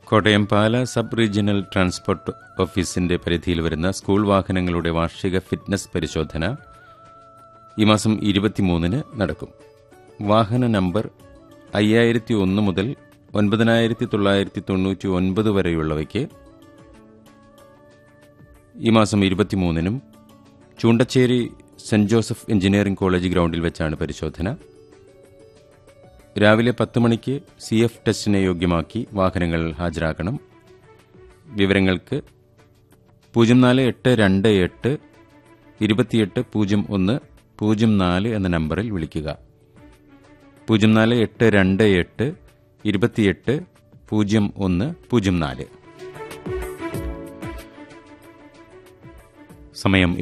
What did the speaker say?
Kottayam Pala sub regional transport ഓഫീസിന്റെ പരിധിയിൽ വരുന്ന സ്കൂൾ വാഹനങ്ങളുടെ വാർഷിക ഫിറ്റ്നസ് പരിശോധന ഈ മാസം ഇരുപത്തിമൂന്നിന് നടക്കും വാഹന നമ്പർ അയ്യായിരത്തി ഒന്ന് മുതൽ ഒൻപതിനായിരത്തി തൊള്ളായിരത്തി തൊണ്ണൂറ്റി ഒൻപത് വരെയുള്ളവയ്ക്ക് ഈ മാസം ഇരുപത്തിമൂന്നിനും Choondacherry saint Joseph engineering college ഗ്രൗണ്ടിൽ വെച്ചാണ് പരിശോധന രാവിലെ പത്ത് മണിക്ക് സി എഫ് ടെസ്റ്റിനെ യോഗ്യമാക്കി വാഹനങ്ങൾ ഹാജരാക്കണം വിവരങ്ങൾക്ക് പൂജ്യം നാല് എട്ട് രണ്ട് എട്ട് ഇരുപത്തിയെട്ട് പൂജ്യം ഒന്ന് പൂജ്യം നാല് എന്ന നമ്പറിൽ വിളിക്കുക പൂജ്യം നാല് എട്ട് രണ്ട് എട്ട് ഇരുപത്തിയെട്ട് പൂജ്യം ഒന്ന് പൂജ്യം നാല് സമയം